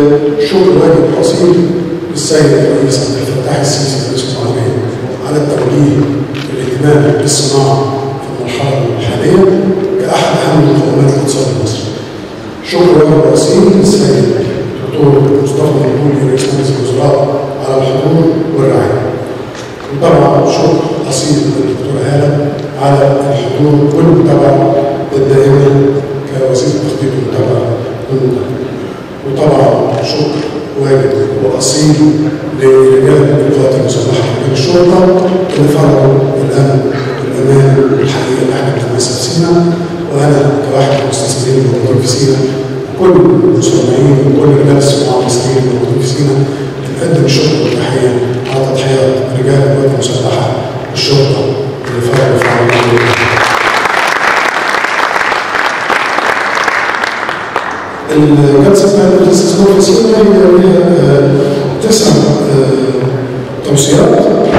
وشكر واجب حصيل للسيد الرئيس عبد الفتاح السيسي رئيس الجمهورية على التوجيه والاهتمام بالصناعة في المرحلة الحالية كأحد أهم مقومات الاقتصاد المصري. شكر واجب رئيسي للسيد الدكتور مصطفى مدبولي رئيس مجلس الوزراء على الحضور والرعاية. وطبعا شكر اصيل للدكتور هاله على الحضور والمتابعه الدائمه كوزير التخطيط والمتابعه والمتابعه. وطبعا شكر واجب واصيل لرجال القوات المسلحه من الشرطه اللي فرضوا الامن والامان الحقيقي اللي احنا بنتمثل سينا وانا كواحد من المستثمرين الموجودين في سينا كل المستمعين وكل رجال الصناعه المصريين الموجودين في سينا بنقدم الشكر والتحيه على تضحيات رجال القوات المسلحه الشرطه اللي فرضوا في عمليه الجلسه بتاعت الاستثمار في سينا هي ليها تسع توصيات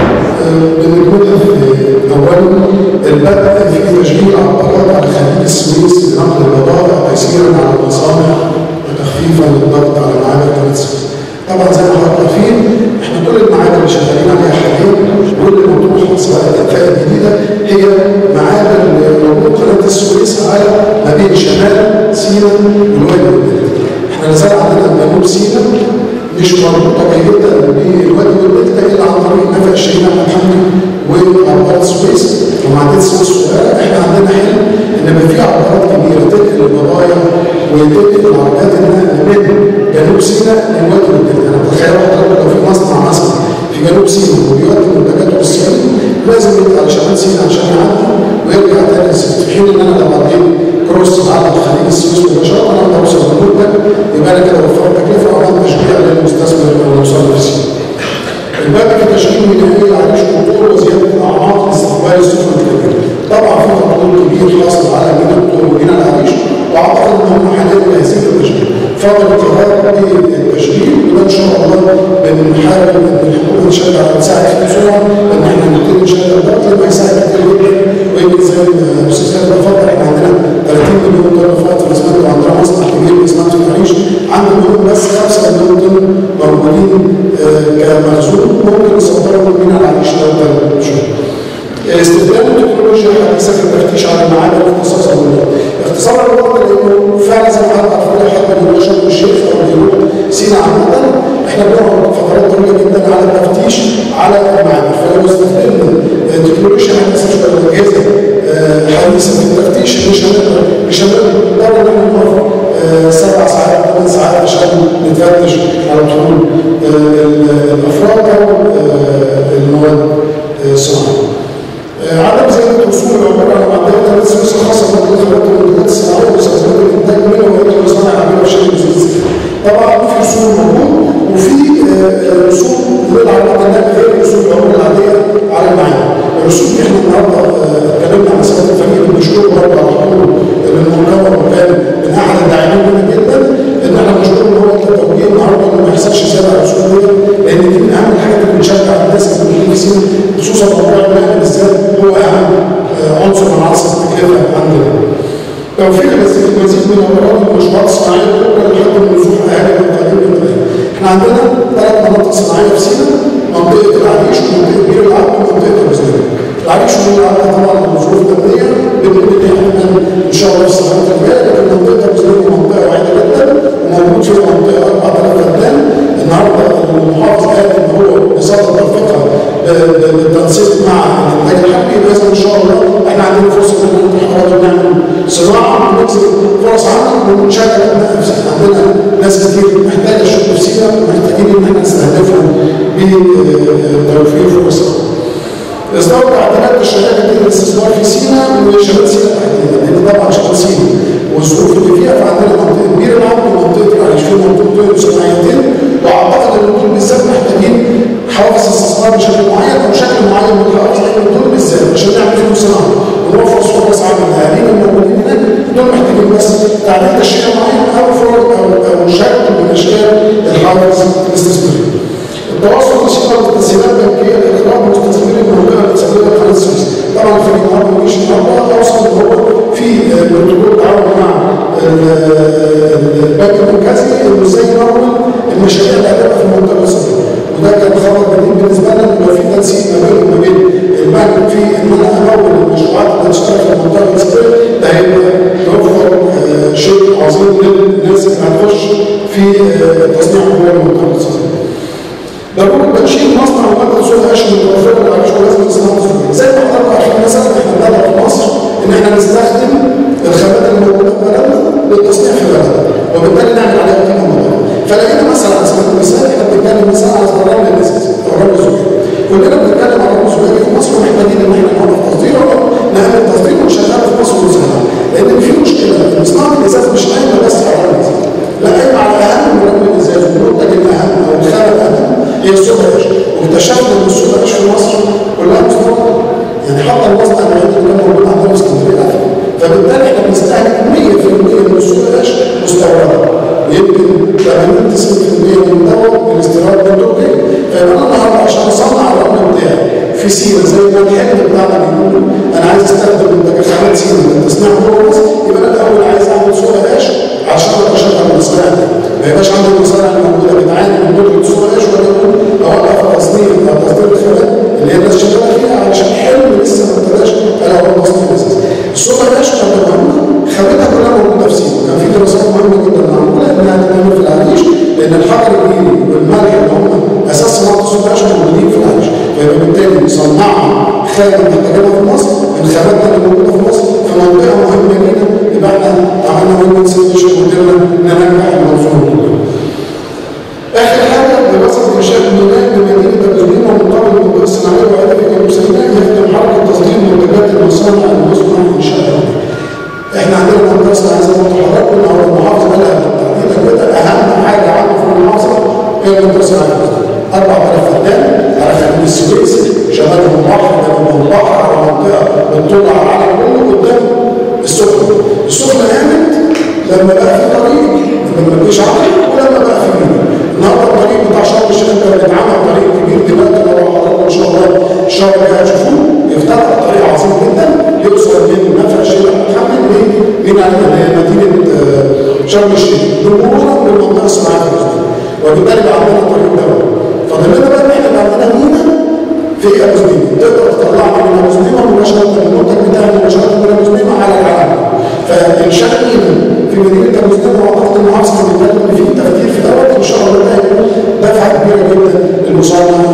بنقولها في اولا البدء في تشغيل عقارات على خليج السويس لنقل البضائع تيسيرا على المصانع وتخفيفا للضغط على معابر قناه السويس. طبعا زي ما حضرتك عارفين احنا كل المعابر اللي شغالين عليها حاليا واللي مطروحه سواء الانفاق الجديده هي معابر موجود قناه السويس على ما بين شمال سيناء والوادي والدلتا. احنا لازال عندنا جنوب سيناء مش مربوطه جيدا بالوادي والدلتا الا عن طريق نفق الشهيد احمد حمدي وعبارات السويس ومعدات السويس الصغيره احنا عندنا حلم ان يبقى في عبارات كبيره تنقل البضايع وتنقل العربيات النقل من جنوب سيناء للوادي والدلتا انا بتخيل حضرتك لو في مصنع مثلا في جنوب سيناء وبيودي منتجاته للصعيد لازم يطلع لشمال سيناء عشان يعدي ويرجع تاني للصعيد في حين ان انا لو عديت كروس على خليج السويس مباشره انا بوصل للمنتج يبقى انا كده وفرت تكلفه وعملت تشجيع للمستثمر او المصنع في سيناء. الباب في تشغيل ميدانيه العريش قطور وزياده الاعماق لاستقبال السفن الكبيره. طبعا في تطور كبير حاصل على ميناء القطور وميناء العريش واعتقد ان هم حاليا جاهزين للتشغيل. فضل القرار بالتشغيل وده ان شاء الله بنحاول ان الحكومه تشجع تساعد في بسرعه ان احنا نبتدي نشغل الوقت لما يساعد كتير جدا ويمكن زي الاستاذ خالد اتفضل احنا عندنا 30 مليون طن فائض في الاسمنت وعندنا مصنع كبير اسمنت في العريش عندنا بس 5 مليون طن موجودين كمخزون ممكن نصدرهم من العريش لو كان شغل. استخدام التكنولوجيا الحديثه في التفتيش على المعادن اختصاصا بالوقت. اختصارا بالوقت لانه فعلا زي ما حضرتك عارفين حد من البشر والشيخ او بيروت سينا عامه احنا بنقعد فترات طويله جدا على التفتيش على المعادن فلو استخدمنا التكنولوجيا الحديثه شويه الاجهزه حديثه في التفتيش مش هنقدر مش هنقدر ان احنا نقف سبع ساعات ثمان ساعات عشان نتفتش على طول الافراد او المواد الصناعيه. عدم زيادة وصول العمر على معدات قناة السويس الخاصة بالخدمات والمنتجات الصناعية ومستلزمات الإنتاج منها وهي المصانع العاملة بشكل جزئي. طبعا في وصول موجود وفي رسوم للعربيات النقل غير رسوم العمر العادية على المعادن. الرسوم دي احنا النهارده اتكلمنا عن سيادة الفريق بنشكره برضه على حضوره للمؤتمر وكان من أحد الداعمين لنا جدا إن احنا بنشكره إن هو التوجيه النهارده إنه ما يحصلش زيادة على الرسوم دي لأن دي من أهم الحاجات اللي بنشجع الناس اللي في سينا خصوصا موضوع النقل بالذات هو اهم عنصر من عناصر التكلفه عندنا. توفير المزيد من الاراضي والمشروعات الصناعيه الاخرى لحد من نزوح اهالي والقليل من الغير. احنا عندنا ثلاث مناطق صناعيه في سينا منطقه العريش ومنطقه بير العبد ومنطقه الوزنيه. العريش وبير العبد طبعا لظروف امنيه بنقول ان احنا ان شاء الله في السنوات الجايه لكن منطقه الوزنيه منطقه واعده جدا وموجود فيها منطقه 4000 فدان النهارده المحافظ قال ان هو بصدد الفقره بالتنسيق مع الانتاج الحربي باذن ان شاء الله احنا عندنا فرصه ان احنا نتحرك ونعمل صناعه ونكسب فرص عمل ونشغل ابناء نفسنا عندنا ناس كتير محتاجه شغل في سينا ومحتاجين ان احنا نستهدفهم بتوفير فرص اصدار تعديلات الشركه دي للاستثمار في سينا وشمال سينا تحديدا لان طبعا شمال سينا والظروف اللي فيها فعندنا منطقه كبيره العمر ومنطقه العريش في منطقتين صناعيتين واعتقد ان دول بالذات محتاجين حوافز استثمار بشكل معين او شكل معين من الحوافز لكن دول بالذات عشان نعمل فيهم صناعه ونوفر فرص عمل لاهالينا الموجودين هناك دول محتاجين بس تعديل تشريع معين او فرص او او شكل من اشكال الحوافز الاستثماريه. التواصل والتشغيل والتسهيلات البنكيه لاخراج المستثمرين من المنطقه الاقتصاديه لقناه السويس. طبعا في النهارده مش النهارده اوصل ان هو في بروتوكول تعاون مع البنك المركزي انه ازاي نعمل في ان انا امول المشروعات اللي هتشتغل في المنطقه الاسكندريه ده هيبقى توفر آه، شيء عظيم للناس اللي هتخش في آه، تصنيع جوه المنطقه الاسكندريه. ضروري تنشيط مصنع ومادة سوق عيش متوفرة للعيش ولازم نصنعها سوريا. زي ما حضرتك عارفين مثلا احنا بنبدا في مصر ان احنا نستخدم الخامات الموجودة في بلدنا للتصنيع في بلدنا وبالتالي نعمل عليها قيمة مضافة. فلقينا مثلا على سبيل المثال احنا بنتكلم مثلا على الرمل النسيج او الرمل الزجاجي. كلنا بنتكلم على الرمل الزجاجي في مصر ومحتاجين ان احنا نوقف تصديره او نعمل تصدير ونشغله في مصر ونصنعه. لان في مشكلة ان صناعة الازاز مش قايمة بس على الرمل الازاز. لا قايمة على اهم من رمل الازاز والمنتج الاهم او الخامة الاهم هي السوبر عيش واكتشفنا ان السوبر عيش في مصر كلها مستورده يعني حتى المصنع الوحيد اللي كان موجود عندنا في اسكندريه قفل فبالتالي احنا بنستهلك 100% من السوبر عيش مستورده ويمكن 80 90% من دوت من استيراد من تركيا فيبقى انا النهارده عشان اصنع الرقم بتاعي في سينا زي ما الحلم بتاعنا بيقول انا عايز استخدم منتج خامات سينا لتصنيع جوه مصر يبقى انا الاول عايز اعمل سوبر عيش عشان اتشغل المصانع دي ما يبقاش عندي المصانع الموجوده بتعاني من ندره سوبر عيش ولا اوقف تصنيع او تصدير الخامات اللي هي الناس شغاله فيها علشان حلم لسه ما ابتداش الا هو تصنيع الاساس. السوبر عيش كانت مهمه خامتها كلها موجوده في سينا كان في دراسات مهمه جدا معموله انها تتعمل في العريش لان الحجر الجيري والملح اللي هم اساس صناعه السوبر عيش موجودين في العريش فيبقى بالتالي صنعنا خام محتاجينها في مصر من خاماتنا اللي موجوده في مصر في منطقه مهمه جدا يبقى احنا عملنا وين سيتش وقدرنا ننجح المنظومه كلها. اخر حاجه دراسه انشاء بناء بمدينه تبريد ومقابل المنطقه الصناعيه وهذا في جنوب سيناء يخدم حركه تصدير منتجات المصانع المصنع انشاء احنا عندنا منطقه صناعيه زي ما قلت لحضرتك قلنا هو المحافظه لها تحديدا كده اهم حاجه عنده في المحافظه هي المنطقه الصناعيه 4000 فدان على خليج السويس شمالهم البحر جنوبهم البحر على منطقه بتطل على العالم كله قدام السخنه السخنه قامت لما بقى في طريق لما مفيش عقل ولما بقى في مينا النهارده الطريق بتاع شرم الشيخ كان بيتعمل طريق كبير دلوقتي لو حضرتك ان شاء الله الشهر الجاي هتشوفوه يفتح طريق عظيم جدا يوصل من نفع الشيخ محمد لمينا اللي هي مدينه شرم الشيخ مرورا بالمنطقه الصناعيه في وبالتالي بقى عندنا الطريق ده فاضل لنا بقى ان احنا بقى عندنا مينا في ابو سليم تقدر تطلع من ابو سليم مباشره المنتج بتاعك مباشره من ابو سليم على العالم فانشاء مينا في مدينه ابو سليم واعتقد المحافظه بتتكلم ان في تفكير في دوت ان شاء الله ده هيكون دفعه كبيره جدا للمصانع